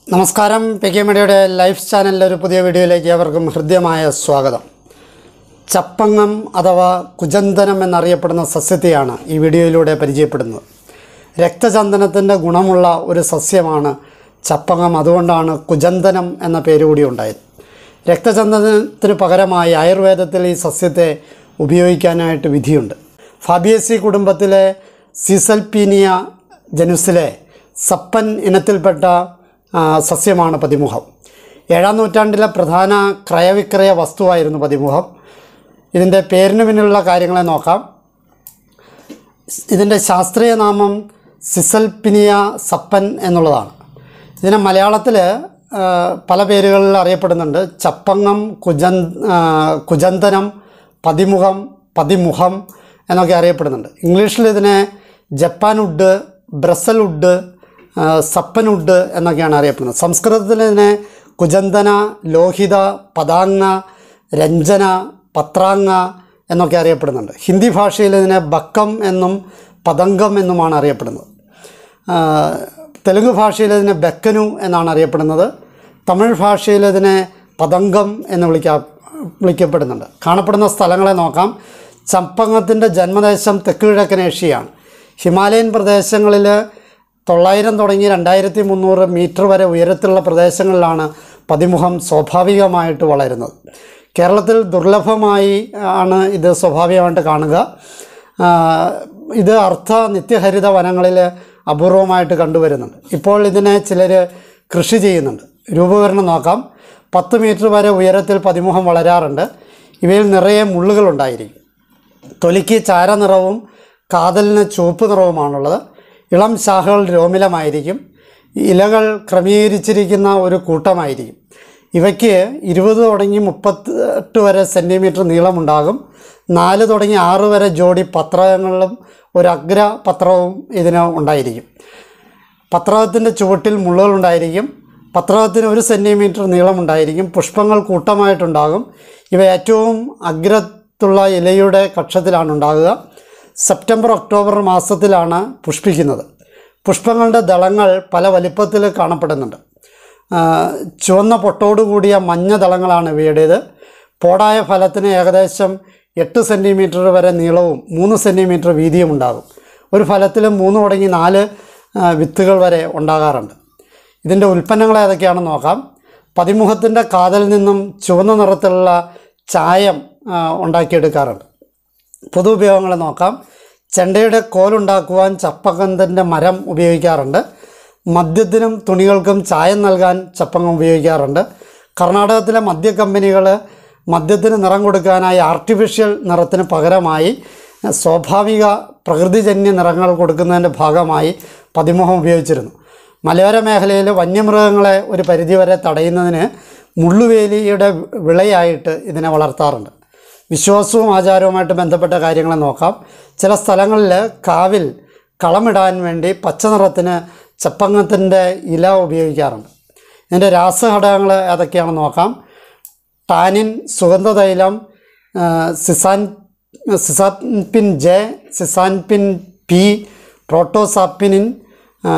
നമസ്കാരം P K മീഡിയയുടെ life ചാനലിലെ ഒരു പുതിയ വീഡിയോയിലേക്ക് ഏവർക്കും ഹൃദ്യമായ സ്വാഗതം ചപ്പങ്ങം അഥവാ കുജന്തനം എന്നറിയപ്പെടുന്ന സസ്യത്തെയാണ് ഈ വീഡിയോയിലൂടെ പരിചയപ്പെടുന്നത് രക്തചന്ദനത്തിൻ്റെ ഗുണമുള്ള ഒരു സസ്യമാണ് ചപ്പങ്ങം അതുകൊണ്ടാണ് കുജന്തനം എന്ന പേര് കൂടി ഉണ്ടായത് രക്തചന്ദനത്തിന് പകരമായി ആയുർവേദത്തിൽ ഈ സസ്യത്തെ ഉപയോഗിക്കാനായിട്ട് വിധിയുണ്ട് ഫാബിയസി കുടുംബത്തിലെ സീസൽപീനിയ ജനുസിലെ സപ്പൻ ഇനത്തിൽപ്പെട്ട ആ, സസ്യമാണ് പതിമുഖം ഏഴാം നൂറ്റാണ്ടിലെ പ്രധാന ക്രയവിക്രയ വസ്തുവായിരുന്നു പതിമുഖം ഇതിൻ്റെ പേരിന് പിന്നിലുള്ള കാര്യങ്ങളെ നോക്കാം ഇതിൻ്റെ ശാസ്ത്രീയ നാമം സിസൽപിനിയ സപ്പൻ എന്നുള്ളതാണ് ഇതിനെ മലയാളത്തിൽ പല പേരുകളിൽ അറിയപ്പെടുന്നുണ്ട് ചപ്പങ്ങം കുജൻ ആ, കുജന്തനം പതിമുഖം പതിമുഖം എന്നൊക്കെ അറിയപ്പെടുന്നുണ്ട് ഇംഗ്ലീഷിൽ ഇതിനെ ജപ്പാൻ വുഡ് ബ്രസൽ വുഡ് ആ, സപ്പൻ വുഡ് എന്നൊക്കെയാണ് അറിയപ്പെടുന്നത് സംസ്കൃതത്തിൽ ഇതിനെ കുജന്തന ലോഹിത പതാങ്ങ രഞ്ജന പത്രാങ്ങ എന്നൊക്കെ അറിയപ്പെടുന്നുണ്ട് ഹിന്ദി ഭാഷയിൽ ഇതിനെ ബക്കം എന്നും പതംഗം എന്നുമാണ് അറിയപ്പെടുന്നത് ആ, തെലുങ്ക് ഭാഷയിൽ ഇതിനെ ബെക്കനു എന്നാണ് അറിയപ്പെടുന്നത് തമിഴ് ഭാഷയിൽ ഇതിനെ പതംഗം എന്ന് വിളിക്കാ വിളിക്കപ്പെടുന്നുണ്ട് കാണപ്പെടുന്ന സ്ഥലങ്ങളെ നോക്കാം ചമ്പങ്ങത്തിൻ്റെ ജന്മദേശം തെക്ക് കിഴക്കൻ ഏഷ്യയാണ് ഹിമാലയൻ പ്രദേശങ്ങളിൽ തൊള്ളായിരം തുടങ്ങി രണ്ടായിരത്തി മുന്നൂറ് മീറ്റർ വരെ ഉയരത്തിലുള്ള പ്രദേശങ്ങളിലാണ് പതിമുഖം സ്വാഭാവികമായിട്ട് വളരുന്നത് കേരളത്തിൽ ദുർലഭമായി ആണ് ഇത് സ്വാഭാവികമായിട്ട് കാണുക ആ, ഇത് അർത്ഥ നിത്യഹരിത വനങ്ങളിൽ അപൂർവമായിട്ട് കണ്ടുവരുന്നുണ്ട് ഇപ്പോൾ ഇതിനെ ചിലർ കൃഷി ചെയ്യുന്നുണ്ട് രൂപകരണം നോക്കാം പത്ത് മീറ്റർ വരെ ഉയരത്തിൽ പതിമുഖം വളരാറുണ്ട് ഇവയിൽ നിറയെ മുള്ളുകളുണ്ടായിരിക്കും തൊലിക്ക് ചാരനിറവും കാതലിന് ചുവപ്പ് നിറവുമാണുള്ളത് ഇളം ശാഖകൾ രോമിലമായിരിക്കും ഇലകൾ ക്രമീകരിച്ചിരിക്കുന്ന ഒരു കൂട്ടമായിരിക്കും ഇവയ്ക്ക് ഇരുപത് തുടങ്ങി മുപ്പത്തെട്ട് വരെ സെൻറ്റിമീറ്റർ നീളമുണ്ടാകും നാല് തുടങ്ങി ആറ് വരെ ജോഡി പത്രങ്ങളും ഒരു അഗ്ര പത്രവും ഇതിന് ഉണ്ടായിരിക്കും പത്രകത്തിൻ്റെ ചുവട്ടിൽ മുള്ളുകളുണ്ടായിരിക്കും പത്രകത്തിന് ഒരു സെൻറ്റിമീറ്റർ നീളമുണ്ടായിരിക്കും പുഷ്പങ്ങൾ കൂട്ടമായിട്ടുണ്ടാകും ഇവ ഏറ്റവും അഗ്രത്തുള്ള ഇലയുടെ കക്ഷത്തിലാണ് ഉണ്ടാകുക സെപ്റ്റംബർ ഒക്ടോബർ മാസത്തിലാണ് പുഷ്പിക്കുന്നത് പുഷ്പങ്ങളുടെ ദളങ്ങൾ പല വലിപ്പത്തിൽ കാണപ്പെടുന്നുണ്ട് ആ, ചുവന്ന പൊട്ടോടു കൂടിയ മഞ്ഞ ദളങ്ങളാണ് ഇവയുടേത് പോടായ ഫലത്തിന് ഏകദേശം എട്ട് സെൻറ്റിമീറ്റർ വരെ നീളവും മൂന്ന് സെൻറ്റിമീറ്റർ വീതിയും ഉണ്ടാകും ഒരു ഫലത്തിൽ മൂന്ന് തുടങ്ങി നാല് ആ, വിത്തുകൾ വരെ ഉണ്ടാകാറുണ്ട് ഇതിൻ്റെ ഉൽപ്പന്നങ്ങൾ ഏതൊക്കെയാണെന്ന് നോക്കാം പതിമുഖത്തിൻ്റെ കാതൽ നിന്നും ചുവന്ന നിറത്തിലുള്ള ചായം ആ, ഉണ്ടാക്കിയെടുക്കാറുണ്ട് പൊതു ഉപയോഗങ്ങൾ നോക്കാം ചെണ്ടയുടെ കോലുണ്ടാക്കുവാൻ ചപ്പകന്തൻ്റെ മരം ഉപയോഗിക്കാറുണ്ട് മദ്യത്തിനും തുണികൾക്കും ചായം നൽകാൻ ചപ്പങ്ങം ഉപയോഗിക്കാറുണ്ട് കർണാടകത്തിലെ മദ്യ കമ്പനികൾ മദ്യത്തിന് നിറം കൊടുക്കാനായി ആർട്ടിഫിഷ്യൽ നിറത്തിന് പകരമായി സ്വാഭാവിക പ്രകൃതിജന്യ നിറങ്ങൾ കൊടുക്കുന്നതിൻ്റെ ഭാഗമായി പതിമുഖം ഉപയോഗിച്ചിരുന്നു മലയോര മേഖലയിൽ വന്യമൃഗങ്ങളെ ഒരു പരിധിവരെ തടയുന്നതിന് മുള്ളുവേലിയുടെ വിളയായിട്ട് ഇതിനെ വളർത്താറുണ്ട് വിശ്വാസവും ആചാരവുമായിട്ട് ബന്ധപ്പെട്ട കാര്യങ്ങൾ നോക്കാം ചില സ്ഥലങ്ങളിൽ കാവിൽ കളമിടാൻ വേണ്ടി പച്ച നിറത്തിന് ചപ്പങ്ങത്തിൻ്റെ ഇല ഉപയോഗിക്കാറുണ്ട് ഇതിൻ്റെ രാസഘടകങ്ങൾ ഏതൊക്കെയാണെന്ന് നോക്കാം ടാനിൻ സുഗന്ധതൈലം ആ, സിസാൻ സിസാൻപിൻ ജെ സിസാൻപിൻ പി പ്രോട്ടോസാപ്പിനിൻ ആ,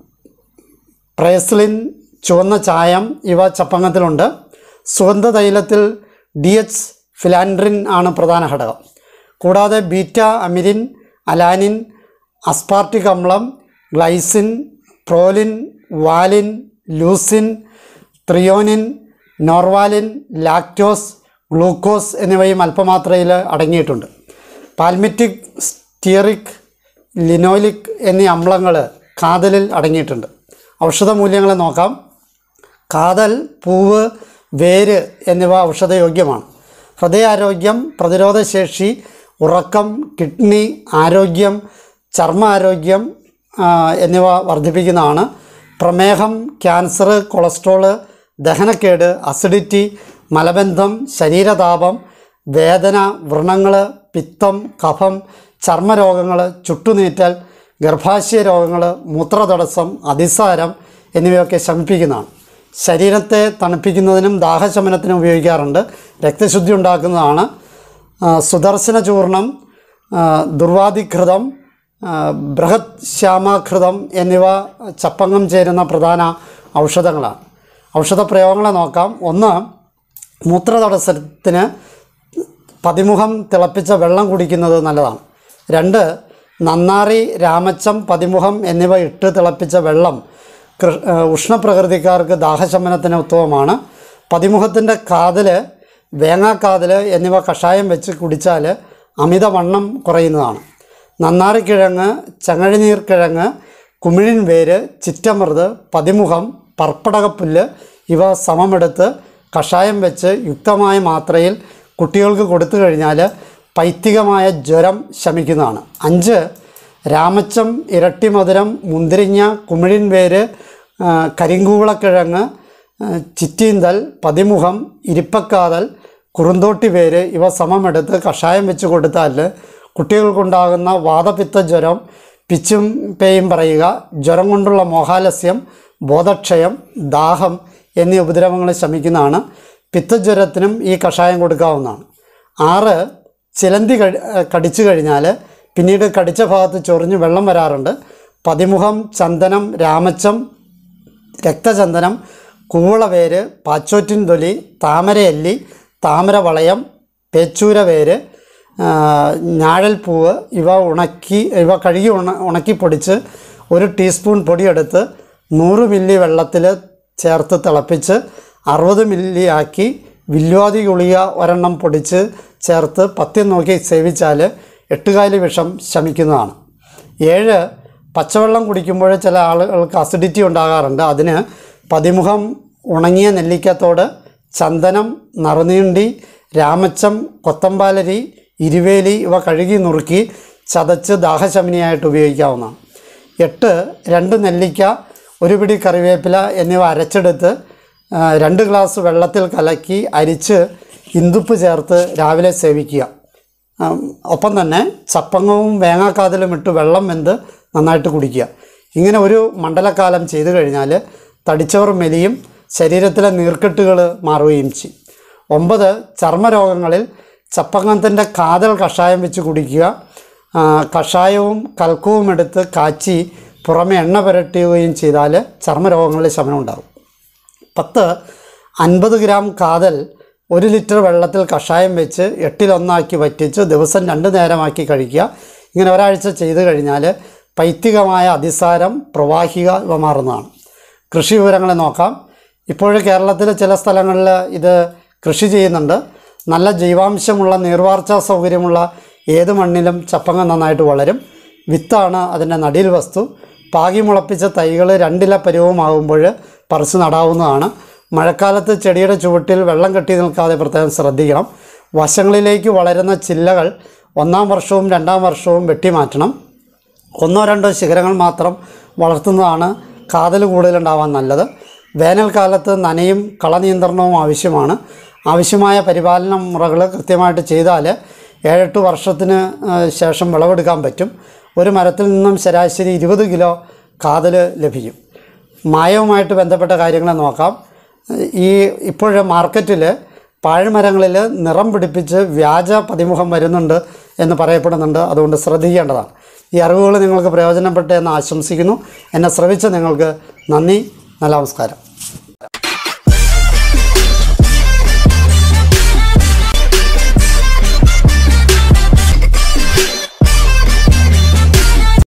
പ്രേസ്ലിൻ ചുവന്ന ചായം ഇവ ചപ്പങ്ങത്തിലുണ്ട് സുഗന്ധ തൈലത്തിൽ ഡി എച്ച് ഫിലാൻഡ്രിൻ ആണ് പ്രധാന ഘടകം കൂടാതെ ബീറ്റ അമിരിൻ അലാനിൻ അസ്പാർട്ടിക് അമ്ലം glycine proline valine leucine threonine norvaline lactose glucose എന്നിവയും അല്പമാത്രയിൽ അടങ്ങിയിട്ടുണ്ട് പാൽമിറ്റിക് സ്റ്റിയറിക് ലിനോലിക് എന്നീ അമ്ലങ്ങൾ കാതലിൽ അടങ്ങിയിട്ടുണ്ട് ഔഷധ മൂല്യങ്ങളെ നോക്കാം കാതൽ പൂവ് വേര് എന്നിവ ഔഷധയോഗ്യമാണ് ഹൃദയാരോഗ്യം പ്രതിരോധശേഷി ഉറക്കം കിഡ്നി ആരോഗ്യം ചർമ്മ ആരോഗ്യം ആ, എന്നിവ വർദ്ധിപ്പിക്കുന്നതാണ് പ്രമേഹം ക്യാൻസർ കൊളസ്ട്രോള് ദഹനക്കേട് അസിഡിറ്റി മലബന്ധം ശരീരതാപം വേദന വ്രണങ്ങൾ പിത്തം കഫം ചർമ്മരോഗങ്ങൾ ചുട്ടുനീറ്റൽ ഗർഭാശയ രോഗങ്ങൾ മൂത്രതടസ്സം അതിസാരം എന്നിവയൊക്കെ ശമിപ്പിക്കുന്നതാണ് ശരീരത്തെ തണുപ്പിക്കുന്നതിനും ദാഹശമനത്തിനും ഉപയോഗിക്കാറുണ്ട് രക്തശുദ്ധി ഉണ്ടാക്കുന്നതാണ് ആ, സുദർശന ചൂർണം ആ, ദുർവാദിഘൃതം ആ, ബൃഹത് ശ്യാമാഘൃതം എന്നിവ ചപ്പങ്ങം ചേരുന്ന പ്രധാന ഔഷധങ്ങളാണ് ഔഷധ പ്രയോഗങ്ങളെ നോക്കാം ഒന്ന് മൂത്രതടസ്സത്തിന് പതിമുഖം തിളപ്പിച്ച വെള്ളം കുടിക്കുന്നത് നല്ലതാണ് രണ്ട് നന്നാറി രാമച്ചം പതിമുഖം എന്നിവ ഇട്ട് തിളപ്പിച്ച വെള്ളം കൃ- ഏഹ് ഉഷ്ണപ്രകൃതിക്കാർക്ക് ദാഹശമനത്തിന് ഉത്തമമാണ് പതിമുഖത്തിൻ്റെ കാതൽ വേങ്ങാക്കാതൽ എന്നിവ കഷായം വെച്ച് കുടിച്ചാൽ അമിതവണ്ണം കുറയുന്നതാണ് നന്നാറിക്കിഴങ്ങ് ചങ്ങഴിനീർക്കിഴങ്ങ് കുമിഴിൻ വേര് ചിറ്റമൃത് പതിമുഖം പർപ്പടകപ്പുല്ല് ഇവ സമമെടുത്ത് കഷായം വെച്ച് യുക്തമായ മാത്രയിൽ കുട്ടികൾക്ക് കൊടുത്തു കഴിഞ്ഞാൽ പൈത്തികമായ ജ്വരം ശമിക്കുന്നതാണ് അഞ്ച് രാമച്ചം ഇരട്ടിമധുരം മുന്തിരിങ്ങ കുമിഴിൻ വേര് ആ, കരിങ്കൂവളക്കിഴങ്ങ് ആ, ചിറ്റീന്തൽ പതിമുഖം ഇരിപ്പക്കാതൽ കുറുന്തോട്ടി വേര് ഇവ സമമെടുത്ത് കഷായം വെച്ച് കൊടുത്താൽ കുട്ടികൾക്കുണ്ടാകുന്ന വാതപിത്ത ജ്വരം പിച്ചും പേയും പറയുക ജ്വരം കൊണ്ടുള്ള മോഹാലസ്യം ബോധക്ഷയം ദാഹം എന്നീ ഉപദ്രവങ്ങൾ ശമിക്കുന്നതാണ് പിത്തജ്വരത്തിനും ഈ കഷായം കൊടുക്കാവുന്നതാണ് ആറ് ചിലന്തി കഴി കടിച്ചു കഴിഞ്ഞാൽ പിന്നീട് കടിച്ച ഭാഗത്ത് ചൊറിഞ്ഞ് വെള്ളം വരാറുണ്ട് പതിമുഖം ചന്ദനം രാമച്ചം രക്തചന്ദനം കൂവളവേര് പാച്ചോറ്റിൻ തൊലി താമരയല്ലി താമരവളയം പേച്ചൂര വേര് ആ, ഞാഴൽപ്പൂവ് ഇവ ഉണക്കി ഇവ കഴുകി ഉണ ഉണക്കി പൊടിച്ച് ഒരു ടീസ്പൂൺ പൊടിയെടുത്ത് നൂറ് മില്ലി വെള്ളത്തിൽ ചേർത്ത് തിളപ്പിച്ച് അറുപത് മില്ലി ആക്കി വില്വാതി ഗുളിക ഒരെണ്ണം പൊടിച്ച് ചേർത്ത് പത്യം നോക്കി സേവിച്ചാൽ എട്ടുകാലി വിഷം ശമിക്കുന്നതാണ് ഏഴ് പച്ചവെള്ളം കുടിക്കുമ്പോൾ ചില ആളുകൾക്ക് അസിഡിറ്റി ഉണ്ടാകാറുണ്ട് അതിന് പതിമുഖം ഉണങ്ങിയ നെല്ലിക്കത്തോട് ചന്ദനം നറുനീണ്ടി രാമച്ചം കൊത്തമ്പാലരി ഇരുവേലി ഇവ കഴുകി നുറുക്കി ചതച്ച് ദാഹശമനിയായിട്ട് ഉപയോഗിക്കാവുന്നതാണ് എട്ട് രണ്ട് നെല്ലിക്ക ഒരു പിടി കറിവേപ്പില എന്നിവ അരച്ചെടുത്ത് ആ, രണ്ട് ഗ്ലാസ് വെള്ളത്തിൽ കലക്കി അരിച്ച് ഇന്ദുപ്പ് ചേർത്ത് രാവിലെ സേവിക്കുക ആം, ഒപ്പം തന്നെ ചപ്പങ്ങവും വേങ്ങാക്കാതിലും ഇട്ട് വെള്ളം വെന്ത് നന്നായിട്ട് കുടിക്കുക ഇങ്ങനെ ഒരു മണ്ഡലക്കാലം ചെയ്തു കഴിഞ്ഞാൽ തടിച്ചവർ മെലിയും ശരീരത്തിലെ നീർക്കെട്ടുകൾ മാറുകയും ചെയ്യും ഒമ്പത് ചർമ്മരോഗങ്ങളിൽ ചപ്പങ്ങത്തിൻ്റെ കാതൽ കഷായം വെച്ച് കുടിക്കുക ആ, കഷായവും കൽക്കവും എടുത്ത് കാച്ചി പുറമെ എണ്ണ പുരട്ടുകയും ചെയ്താൽ ചർമ്മരോഗങ്ങളിൽ ശമനം ഉണ്ടാകും പത്ത് അൻപത് ഗ്രാം കാതൽ ഒരു ലിറ്റർ വെള്ളത്തിൽ കഷായം വെച്ച് എട്ടിലൊന്നാക്കി വറ്റിച്ച് ദിവസം രണ്ട് നേരമാക്കി കഴിക്കുക ഇങ്ങനെ ഒരാഴ്ച ചെയ്തു കഴിഞ്ഞാൽ പൈത്തികമായ അതിസാരം പ്രവാഹിക ഇവ മാറുന്നതാണ് കൃഷി വിവരങ്ങളെ നോക്കാം ഇപ്പോഴും കേരളത്തിലെ ചില സ്ഥലങ്ങളിൽ ഇത് കൃഷി ചെയ്യുന്നുണ്ട് നല്ല ജൈവാംശമുള്ള നീർവാർച്ചാ സൗകര്യമുള്ള ഏത് മണ്ണിലും ചപ്പങ്ങ നന്നായിട്ട് വളരും വിത്താണ് അതിൻ്റെ നടീൽ വസ്തു പാകി മുളപ്പിച്ച തൈകൾ രണ്ടില പരുവമാകുമ്പോൾ പറിച്ച് നടാവുന്നതാണ് മഴക്കാലത്ത് ചെടിയുടെ ചുവട്ടിൽ വെള്ളം കെട്ടി നിൽക്കാതെ പ്രത്യേകം ശ്രദ്ധിക്കണം വശങ്ങളിലേക്ക് വളരുന്ന ചില്ലകൾ ഒന്നാം വർഷവും രണ്ടാം വർഷവും വെട്ടിമാറ്റണം ഒന്നോ രണ്ടോ ശിഖരങ്ങൾ മാത്രം വളർത്തുന്നതാണ് കാതൽ കൂടുതലുണ്ടാവാൻ നല്ലത് വേനൽക്കാലത്ത് നനയും കളനിയന്ത്രണവും ആവശ്യമാണ് ആവശ്യമായ പരിപാലന മുറകൾ കൃത്യമായിട്ട് ചെയ്താൽ ഏഴെട്ട് വർഷത്തിന് ആ, ശേഷം വിളവെടുക്കാൻ പറ്റും ഒരു മരത്തിൽ നിന്നും ശരാശരി ഇരുപത് കിലോ കാതൽ ലഭിക്കും മായവുമായിട്ട് ബന്ധപ്പെട്ട കാര്യങ്ങളെ നോക്കാം ഈ ഇപ്പോഴ് മാർക്കറ്റിൽ പാഴ്മരങ്ങളിൽ നിറം പിടിപ്പിച്ച് വ്യാജ പതിമുഖം വരുന്നുണ്ട് എന്ന് പറയപ്പെടുന്നുണ്ട് അതുകൊണ്ട് ശ്രദ്ധിക്കേണ്ടതാണ് ഈ അറിവുകൾ നിങ്ങൾക്ക് പ്രയോജനപ്പെട്ടു എന്ന് ആശംസിക്കുന്നു എന്നെ ശ്രവിച്ച നിങ്ങൾക്ക് നന്ദി നല്ല നമസ്കാരം